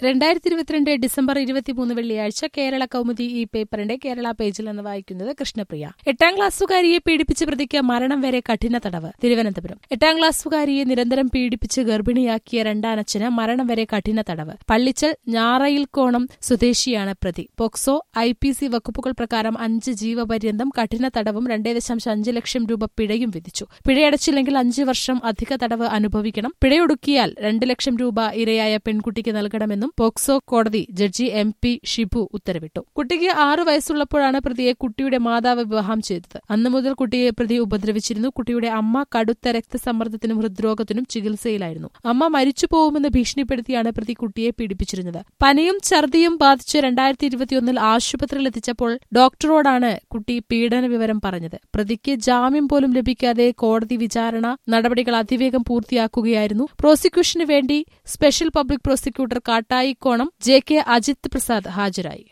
രണ്ടായിരത്തി ഇരുപത്തിരണ്ട് ഡിസംബർ ഇരുപത്തിമൂന്ന് വെള്ളിയാഴ്ച കേരള കൗമുദി ഈ പേപ്പറിന്റെ കേരള പേജിൽ നിന്ന് വായിക്കുന്നത് കൃഷ്ണപ്രിയ എട്ടാം ക്ലാസ്സുകാരിയെ പീഡിപ്പിച്ച് പ്രതിക്ക് മരണം വരെ കഠിന തടവ് തിരുവനന്തപുരം എട്ടാം ക്ലാസ്സുകാരിയെ നിരന്തരം പീഡിപ്പിച്ച് ഗർഭിണിയാക്കിയ രണ്ടാനച്ഛന് മരണം വരെ കഠിന തടവ് പള്ളിച്ചൽ ഞാറയിൽക്കോണം സ്വദേശിയാണ് പ്രതി പോക്സോ ഐ പി സി വകുപ്പുകൾ പ്രകാരം അഞ്ച് ജീവപര്യന്തം കഠിന തടവും രണ്ടേ ദശാംശം അഞ്ച് ലക്ഷം രൂപ പിഴയും വിധിച്ചു പിഴയടച്ചില്ലെങ്കിൽ അഞ്ച് വർഷം അധിക തടവ് അനുഭവിക്കണം പിഴയൊടുക്കിയാൽ രണ്ട് ലക്ഷം രൂപ ഇരയായ പെൺകുട്ടിക്ക് നൽകണമെന്നും പോക്സോ കോടതി ജഡ്ജി എം പി ഷിബു ഉത്തരവിട്ടു കുട്ടിക്ക് ആറു വയസ്സുള്ളപ്പോഴാണ് പ്രതിയെ കുട്ടിയുടെ മാതാവ് വിവാഹം ചെയ്തത് അന്നു മുതൽ കുട്ടിയെ പ്രതി ഉപദ്രവിച്ചിരുന്നു കുട്ടിയുടെ അമ്മ കടുത്ത രക്തസമ്മർദ്ദത്തിനും ഹൃദ്രോഗത്തിനും ചികിത്സയിലായിരുന്നു അമ്മ മരിച്ചു പോകുമെന്ന് ഭീഷണിപ്പെടുത്തിയാണ് പ്രതി കുട്ടിയെ പീഡിപ്പിച്ചിരുന്നത് പനിയും ഛർദിയും ബാധിച്ച് രണ്ടായിരത്തി ഇരുപത്തിയൊന്നിൽ ആശുപത്രിയിൽ എത്തിച്ചപ്പോൾ ഡോക്ടറോടാണ് കുട്ടി പീഡന വിവരം പറഞ്ഞത് പ്രതിക്ക് ജാമ്യം പോലും ലഭിക്കാതെ കോടതി വിചാരണ നടപടികൾ അതിവേഗം പൂർത്തിയാക്കുകയായിരുന്നു പ്രോസിക്യൂഷന് വേണ്ടി special public prosecutor Kattayikonam J K Ajith Prasad ഹാജരായി